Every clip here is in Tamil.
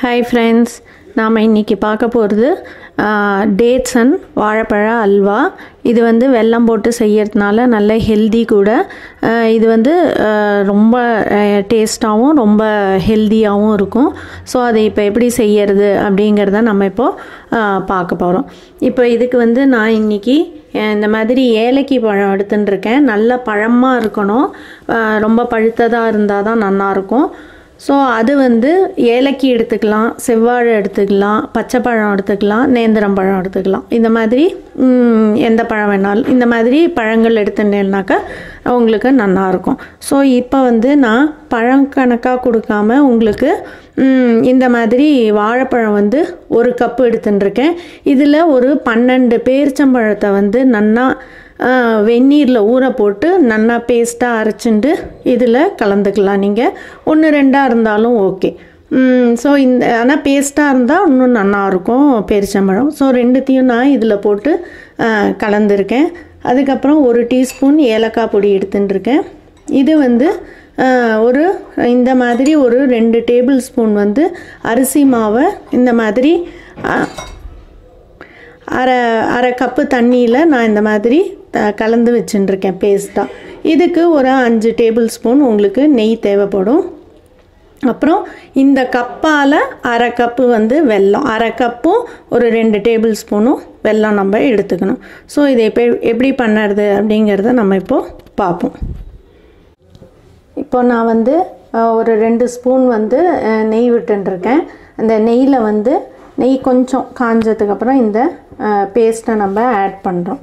ஹாய் ஃப்ரெண்ட்ஸ் நாம் இன்றைக்கி பார்க்க போகிறது டேட்ஸ் அண்ட் வாழைப்பழ அல்வா இது வந்து வெல்லம் போட்டு செய்யறதுனால நல்ல ஹெல்தி கூட ஆஹ் இது வந்து ஆஹ் ரொம்ப டேஸ்ட்டாகவும் ரொம்ப ஹெல்த்தியாகவும் இருக்கும் ஸோ அதை இப்போ எப்படி செய்யறது அப்படிங்கிறத நம்ம இப்போது பார்க்க போகிறோம் இப்போ இதுக்கு வந்து நான் இன்றைக்கி இந்த மாதிரி ஏலக்கி பழம் எடுத்துன்னு இருக்கேன் நல்ல பழமாக இருக்கணும் ஆஹ் ரொம்ப பழுத்ததாக இருந்தால் தான் நல்லாயிருக்கும் ஸோ அது வந்து ஏலக்கி எடுத்துக்கலாம் செவ்வாழை எடுத்துக்கலாம் பச்சை பழம் எடுத்துக்கலாம் நேந்திரம் பழம் எடுத்துக்கலாம் இந்த மாதிரி ம், எந்த பழம் வேணாலும் இந்த மாதிரி பழங்கள் எடுத்துட்டேன்னாக்கா உங்களுக்கு நல்லாயிருக்கும் ஸோ இப்போ வந்து நான் பழம் கணக்காக கொடுக்காம உங்களுக்கு ம், இந்த மாதிரி வாழைப்பழம் வந்து ஒரு கப்பு எடுத்துட்டுருக்கேன் இதில் ஒரு பன்னெண்டு பேரிச்சம்பழத்தை வந்து நன்னா வெந்நீரில் ஊற போட்டு நல்லா பேஸ்ட்டாக அரைச்சிண்டு இதில் கலந்துக்கலாம் நீங்கள் ஒன்று ரெண்டாக இருந்தாலும் ஓகே ஸோ இந்த ஆனால் பேஸ்ட்டாக இருந்தால் இன்னும் நல்லாயிருக்கும் பேரிச்சம்பழம் ஸோ ரெண்டுத்தையும் நான் இதில் போட்டு ஆ, கலந்துருக்கேன் அதுக்கப்புறம் ஒரு டீஸ்பூன் ஏலக்காய் பொடி எடுத்துட்டுருக்கேன் இது வந்து ஆ, ஒரு இந்த மாதிரி ஒரு ரெண்டு டேபிள் ஸ்பூன் வந்து அரிசி மாவை இந்த மாதிரி ஆ, அரை அரை கப்பு தண்ணியில் நான் இந்த மாதிரி த- கலந்து வச்சுட்டுருக்கேன் பேஸ்ட்டாக இதுக்கு ஒரு அஞ்சு டேபிள் ஸ்பூன் உங்களுக்கு நெய் தேவைப்படும் அப்புறம் இந்த கப்பால் அரை கப்பு வந்து வெல்லம் அரை கப்பும் ஒரு ரெண்டு டேபிள் ஸ்பூனும் வெல்லம் நம்ம எடுத்துக்கணும் ஸோ இதை இப்போ எப்படி பண்ணுறது அப்படிங்கிறத நம்ம இப்போது பார்ப்போம் இப்போ நான் வந்து அஹ், ஒரு ரெண்டு ஸ்பூன் வந்து அஹ், நெய் விட்டுருக்கேன் அந்த நெய்யில் வந்து நெய் கொஞ்சம் காஞ்சதுக்கப்புறம் இந்த பேஸ்ட்டை நம்ம ஆட் பண்ணுறோம்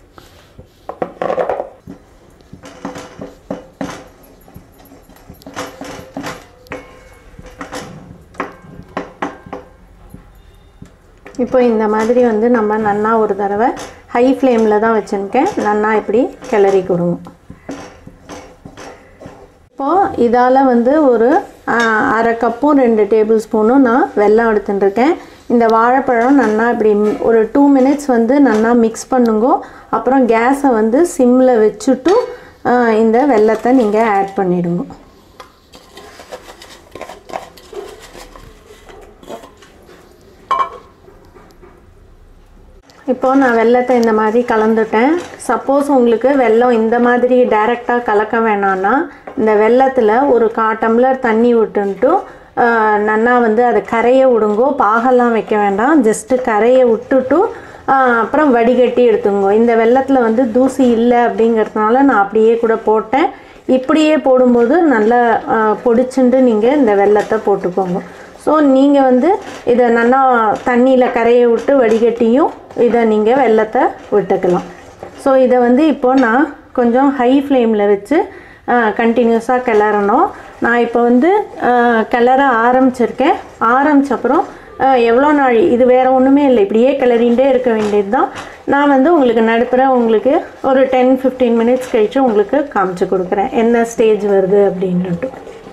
இப்போ இந்த மாதிரி வந்து நம்ம நன்னா ஒரு தடவை ஹை ஃப்ளேமில் தான் வச்சுருக்கேன் நன்னா இப்படி கிளறி கொடுங்க இப்போது இதால் வந்து ஒரு ஆ, அரை கப்பும் ரெண்டு டேபிள் ஸ்பூனும் நான் வெல்லம் எடுத்துட்டுருக்கேன் இந்த வாழைப்பழம் நல்லா இப்படி ம்- ஒரு டூ மினிட்ஸ் வந்து நல்லா மிக்ஸ் பண்ணுங்க அப்புறம் கேஸை வந்து சிம்மில் வச்சுட்டு ஆ, இந்த வெல்லத்தை நீங்கள் ஆட் பண்ணிடுங்க இப்போது நான் வெல்லத்தை இந்த மாதிரி கலந்துட்டேன் சப்போஸ் உங்களுக்கு வெல்லம் இந்த மாதிரி டைரெக்டாக கலக்க வேணான்னா இந்த வெல்லத்தில் ஒரு கா டம்ளர் தண்ணி விட்டுன்ட்டு ஆஹ், நன்னா வந்து அதை கரைய விடுங்கோ பாகெல்லாம் வைக்க வேண்டாம் ஜஸ்ட்டு கரைய விட்டுட்டு ஆஹ், அப்புறம் வடிகட்டி எடுத்துங்கோ இந்த வெல்லத்தில் வந்து தூசி இல்லை அப்படிங்கிறதுனால நான் அப்படியே கூட போட்டேன் இப்படியே போடும்போது நல்லா ஆஹ், பொடிச்சுண்டு நீங்கள் இந்த வெல்லத்தை போட்டுக்கோங்க ஸோ நீங்கள் வந்து இதை நல்லா தண்ணியில் கரைய விட்டு வடிகட்டியும் இதை நீங்கள் வெல்லத்தை விட்டுக்கலாம் ஸோ இதை வந்து இப்போ நான் கொஞ்சம் ஹை ஃப்ளேமில் வச்சு கண்டினியூஸாக கிளறணும் நான் இப்போ வந்து ஆஹ், கிளற ஆரம்பிச்சிருக்கேன் ஆரம்பிச்ச அப்புறம் ஆஹ், எவ்வளோ நாள் இது வேறு ஒன்றுமே இல்லை இப்படியே கிளறிண்டே இருக்க வேண்டியது தான் நான் வந்து உங்களுக்கு நடுப்புற உங்களுக்கு ஒரு டென் ஃபிஃப்டீன் மினிட்ஸ் கழித்து உங்களுக்கு காமிச்சு கொடுக்குறேன் என்ன ஸ்டேஜ் வருது அப்படின்ட்டு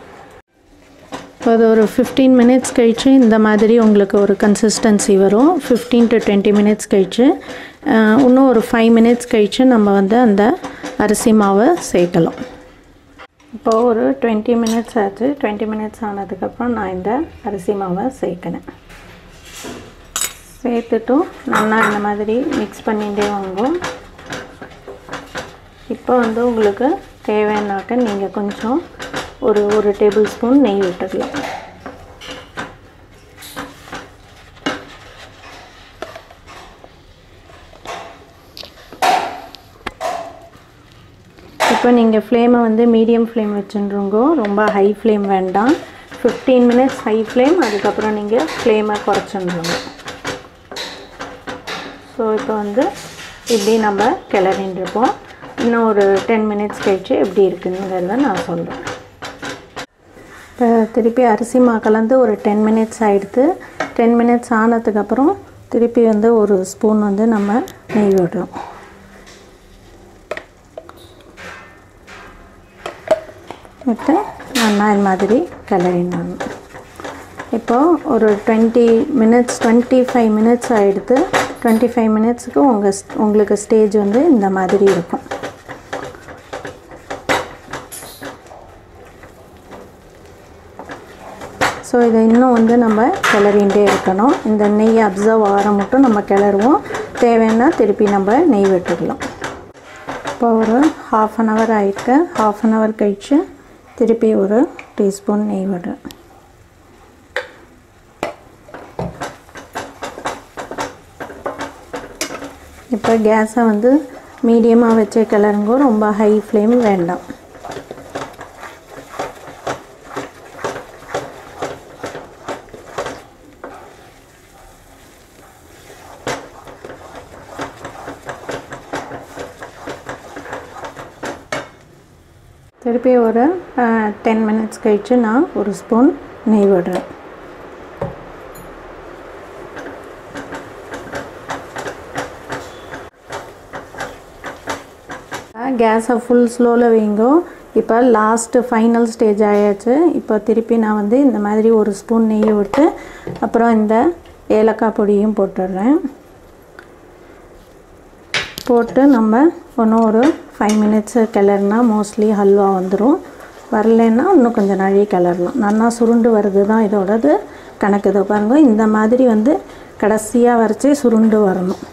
அது ஒரு ஃபிஃப்டீன் மினிட்ஸ் கழித்து இந்த மாதிரி உங்களுக்கு ஒரு கன்சிஸ்டன்சி வரும் ஃபிஃப்டீன் டு டுவெண்ட்டி மினிட்ஸ் கழித்து அஹ், இன்னும் ஒரு ஃபைவ் மினிட்ஸ் கழித்து நம்ம வந்து அந்த அரிசி மாவை சேர்க்கலாம் இப்போது ஒரு டுவெண்ட்டி மினிட்ஸ் ஆச்சு டுவெண்ட்டி மினிட்ஸ் ஆனதுக்கப்புறம் நான் இந்த அரிசி மாவை சேர்க்கினேன் சேர்த்துட்டும் நல்லா இந்த மாதிரி மிக்ஸ் பண்ணிகிட்டே வாங்க இப்போ வந்து உங்களுக்கு தேவைன்னாக்க நீங்கள் கொஞ்சம் ஒரு ஒரு டேபிள் ஸ்பூன் நெய் விட்டுக்கலாம் இப்போ நீங்கள் ஃப்ளேமை வந்து மீடியம் ஃப்ளேம் வச்சுருங்கோ ரொம்ப ஹை ஃப்ளேம் வேண்டாம் ஃபிஃப்டீன் மினிட்ஸ் ஹை ஃப்ளேம் அதுக்கப்புறம் நீங்கள் ஃப்ளேமை குறைச்சிடுங்க ஸோ இப்போ வந்து இப்படி நம்ம கிளறின்னு இருப்போம் இன்னும் ஒரு டென் மினிட்ஸ் கழிச்சு எப்படி இருக்குங்கிறத நான் சொல்கிறேன் இப்போ திருப்பி அரிசி மா கலந்து ஒரு டென் மினிட்ஸ் ஆகிடுது டென் மினிட்ஸ் ஆனதுக்கப்புறம் திருப்பி வந்து ஒரு ஸ்பூன் வந்து நம்ம நெய் விடுறோம் விட்டு நல்லா இது மாதிரி கிளறிடணும் இப்போது ஒரு twenty minutes twenty five minutes ஆகிடுது டுவெண்ட்டி ஃபைவ் மினிட்ஸுக்கு உங்கள் உங்களுக்கு ஸ்டேஜ் வந்து இந்த மாதிரி இருக்கும் ஸோ இதை இன்னும் வந்து நம்ம கிளறிண்டே இருக்கணும் இந்த நெய் அப்சர்வ் ஆகிற மட்டும் நம்ம கிளறுவோம் தேவைன்னா திருப்பி நம்ம நெய் விட்டுடலாம் இப்போ ஒரு ஹாஃப் அன் ஹவர் ஆகிருக்கு ஹாஃப் அன் ஹவர் கழித்து திருப்பி ஒரு டீஸ்பூன் நெய் விடுறேன் இப்போ கேஸை வந்து மீடியமாக வச்சு கிளறுங்கோ ரொம்ப ஹை ஃப்ளேம் வேண்டாம் திருப்பி ஒரு டென் மினிட்ஸ் கழித்து நான் ஒரு ஸ்பூன் நெய் விடுறேன் கேஸை ஃபுல் ஸ்லோவில் வைங்கோ இப்போ லாஸ்ட்டு ஃபைனல் ஸ்டேஜ் ஆயாச்சு இப்போ திருப்பி நான் வந்து இந்த மாதிரி ஒரு ஸ்பூன் நெய் விட்டு அப்புறம் இந்த ஏலக்காய் பொடியும் போட்டுடுறேன் போட்டு நம்ம ஒன்றும் ஒரு ஃபைவ் மினிட்ஸு கிளறினா மோஸ்ட்லி ஹல்வா வந்துடும் வரலன்னா இன்னும் கொஞ்சம் நாழி கிளறலாம் நல்லா சுருண்டு வருது தான் இதோடது கணக்கு இதை பாருங்க இந்த மாதிரி வந்து கடைசியாக வரைச்சி சுருண்டு வரணும்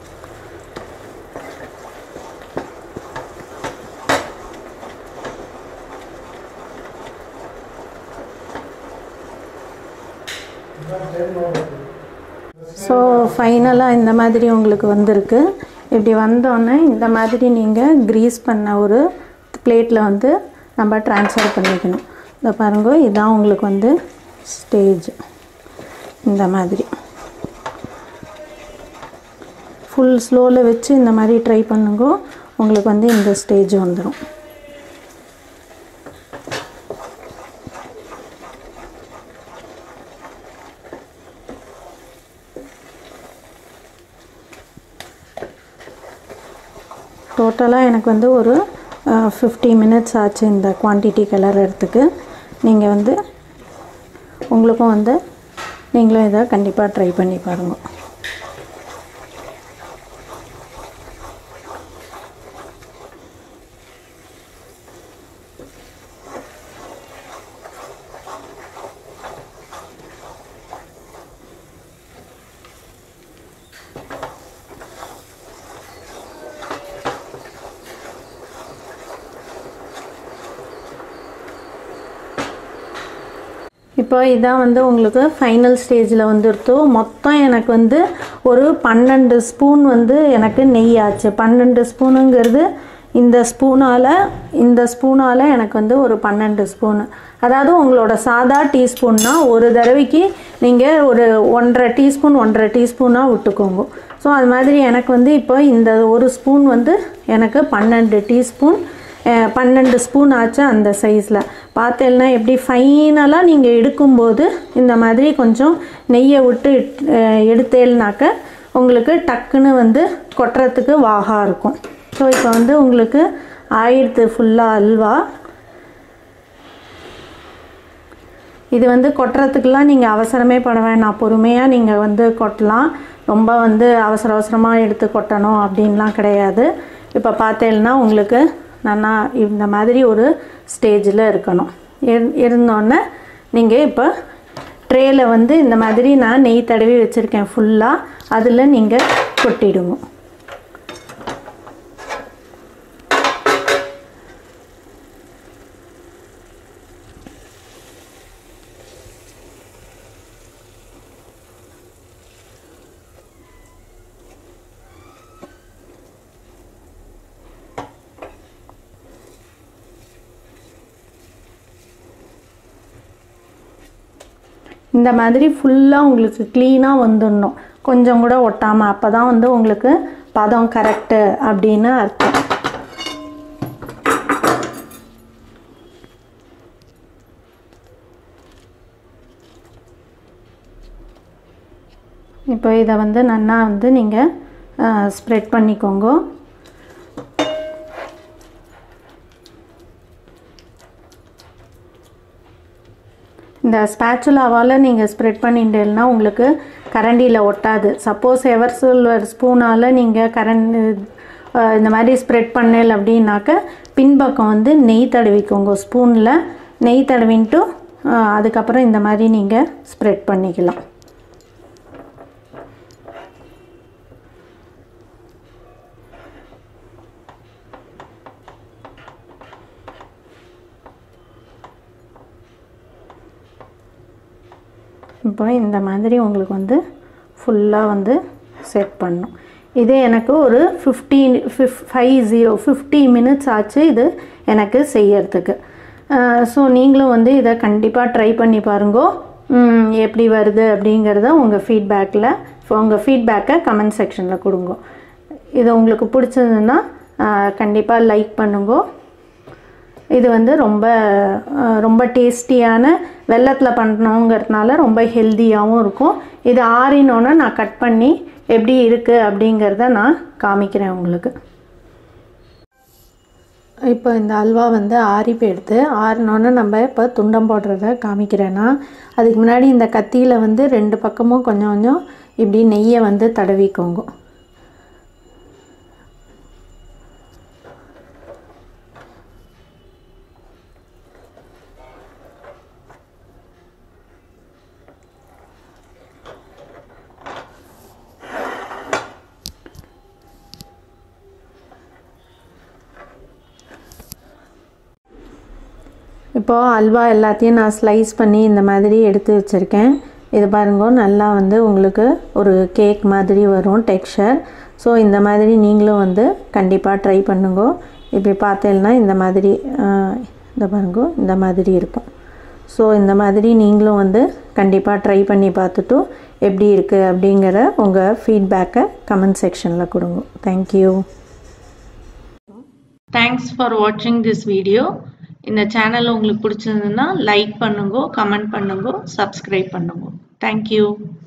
ஸோ ஃபைனலாக இந்த மாதிரி உங்களுக்கு வந்திருக்கு இப்படி வந்தோடனே இந்த மாதிரி நீங்கள் க்ரீஸ் பண்ண ஒரு பிளேட்டில் வந்து நம்ம ட்ரான்ஸ்ஃபர் பண்ணிக்கணும் இந்த பாருங்க இதுதான் உங்களுக்கு வந்து ஸ்டேஜ் இந்த மாதிரி ஃபுல் ஸ்லோவில் வச்சு இந்த மாதிரி ட்ரை பண்ணுங்க உங்களுக்கு வந்து இந்த ஸ்டேஜ் வந்துடும் டோட்டலாக எனக்கு வந்து ஒரு ஃபிஃப்டி மினிட்ஸ் ஆச்சு இந்த குவான்டிட்டி கிளறதுக்கு நீங்கள் வந்து உங்களுக்கும் வந்து நீங்களும் இதை கண்டிப்பாக ட்ரை பண்ணி பாருங்கள் இப்போ இதான் வந்து உங்களுக்கு ஃபைனல் ஸ்டேஜில் வந்துருத்தோ மொத்தம் எனக்கு வந்து ஒரு பன்னெண்டு ஸ்பூன் வந்து எனக்கு நெய் ஆச்சு பன்னெண்டு ஸ்பூனுங்கிறது இந்த ஸ்பூனால் இந்த ஸ்பூனால் எனக்கு வந்து ஒரு பன்னெண்டு ஸ்பூனு அதாவது உங்களோட சாதா டீஸ்பூன்னா ஒரு தடவைக்கு நீங்கள் ஒரு ஒன்றரை டீஸ்பூன் ஒன்றரை டீஸ்பூனாக விட்டுக்கோங்க ஸோ அது மாதிரி எனக்கு வந்து இப்போ இந்த ஒரு ஸ்பூன் வந்து எனக்கு பன்னெண்டு டீஸ்பூன் பன்னெண்டு ஸ்பூன் ஆச்சு அந்த சைஸில் பார்த்தேன்னா எப்படி ஃபைனலாக நீங்கள் எடுக்கும்போது இந்த மாதிரி கொஞ்சம் நெய்யை விட்டு எடுத்தேல்னாக்க உங்களுக்கு டக்குன்னு வந்து கொட்டுறதுக்கு வாகா இருக்கும் ஸோ இப்போ வந்து உங்களுக்கு ஆயிடுத்து ஃபுல்லாக அல்வா இது வந்து கொட்டுறதுக்கெலாம் நீங்கள் அவசரமே பட வேணாம் பொறுமையாக நீங்கள் வந்து கொட்டலாம் ரொம்ப வந்து அவசர அவசரமாக எடுத்து கொட்டணும் அப்படின்லாம் கிடையாது இப்போ பார்த்தேன்னா உங்களுக்கு நல்லா இந்த மாதிரி ஒரு ஸ்டேஜில் இருக்கணும் இருந்தோடனே நீங்கள் இப்போ ட்ரேயில் வந்து இந்த மாதிரி நான் நெய் தடவி வச்சுருக்கேன் ஃபுல்லாக அதில் நீங்கள் கொட்டிடுங்க இந்த மாதிரி ஃபுல்லாக உங்களுக்கு க்ளீனாக வந்துடணும் கொஞ்சம் கூட ஒட்டாமல் அப்போ தான் வந்து உங்களுக்கு பதம் கரெக்டு அப்படின்னு அர்த்தம் இப்போ இதை வந்து நல்லா வந்து நீங்கள் ஸ்ப்ரெட் பண்ணிக்கோங்க இந்த ஸ்பேச்சுலாவால் நீங்கள் ஸ்ப்ரெட் பண்ணிட்டேன்னா உங்களுக்கு கரண்டியில் ஒட்டாது சப்போஸ் எவர் சில்வர் ஸ்பூனால் நீங்கள் கரண்ட் இந்த மாதிரி ஸ்ப்ரெட் பண்ணல அப்படின்னாக்க பின்பக்கம் வந்து நெய் தடவிக்கோங்க ஸ்பூனில் நெய் தடவின்ட்டு அதுக்கப்புறம் இந்த மாதிரி நீங்கள் ஸ்ப்ரெட் பண்ணிக்கலாம் இப்போ இந்த மாதிரி உங்களுக்கு வந்து ஃபுல்லாக வந்து செட் பண்ணும் இது எனக்கு ஒரு fifteen fif five zero fifty minutes ஆச்சு இது எனக்கு செய்யறதுக்கு ஸோ நீங்களும் வந்து இதை கண்டிப்பாக ட்ரை பண்ணி பாருங்கோ ம், எப்படி வருது அப்படிங்கிறத உங்கள் ஃபீட்பேக்கில் உங்கள் ஃபீட்பேக்கை கமெண்ட் செக்ஷனில் கொடுங்க இது உங்களுக்கு பிடிச்சதுன்னா கண்டிப்பாக லைக் பண்ணுங்கோ இது வந்து ரொம்ப அஹ், ரொம்ப டேஸ்டியான வெள்ளத்தில் பண்ணணுங்கிறதுனால ரொம்ப ஹெல்த்தியாகவும் இருக்கும் இது ஆறினோன்னே நான் கட் பண்ணி எப்படி இருக்குது அப்படிங்கிறத நான் காமிக்கிறேன் உங்களுக்கு இப்போ இந்த அல்வா வந்து ஆறி போயிடுது ஆறினோன்னே நம்ம இப்போ துண்டம் போடுறத காமிக்கிறேன்னா அதுக்கு முன்னாடி இந்த கத்தியில் வந்து ரெண்டு பக்கமும் கொஞ்சம் கொஞ்சம் இப்படி நெய்யை வந்து தடவிக்கோங்க இப்போது அல்வா எல்லாத்தையும் நான் ஸ்லைஸ் பண்ணி இந்த மாதிரி எடுத்து வச்சுருக்கேன் இது பாருங்க நல்லா வந்து உங்களுக்கு ஒரு கேக் மாதிரி வரும் டெக்ஸ்சர் ஸோ இந்த மாதிரி நீங்களும் வந்து கண்டிப்பாக ட்ரை பண்ணுங்க இப்படி பார்த்தேன்னா இந்த மாதிரி ஆஹ், இந்த பாருங்க இந்த மாதிரி இருக்கும் ஸோ இந்த மாதிரி நீங்களும் வந்து கண்டிப்பாக ட்ரை பண்ணி பார்த்துட்டு எப்படி இருக்குது அப்படிங்கிற உங்கள் ஃபீட்பேக்கை கமெண்ட் செக்ஷனில் கொடுங்க தேங்க்யூ தேங்க்ஸ் ஃபார் வாட்சிங் திஸ் வீடியோ இந்த சேனல் உங்களுக்கு பிடிச்சிருந்ததுன்னா லைக் பண்ணுங்க கமெண்ட் பண்ணுங்க சப்ஸ்கிரைப் பண்ணுங்க தேங்க்யூ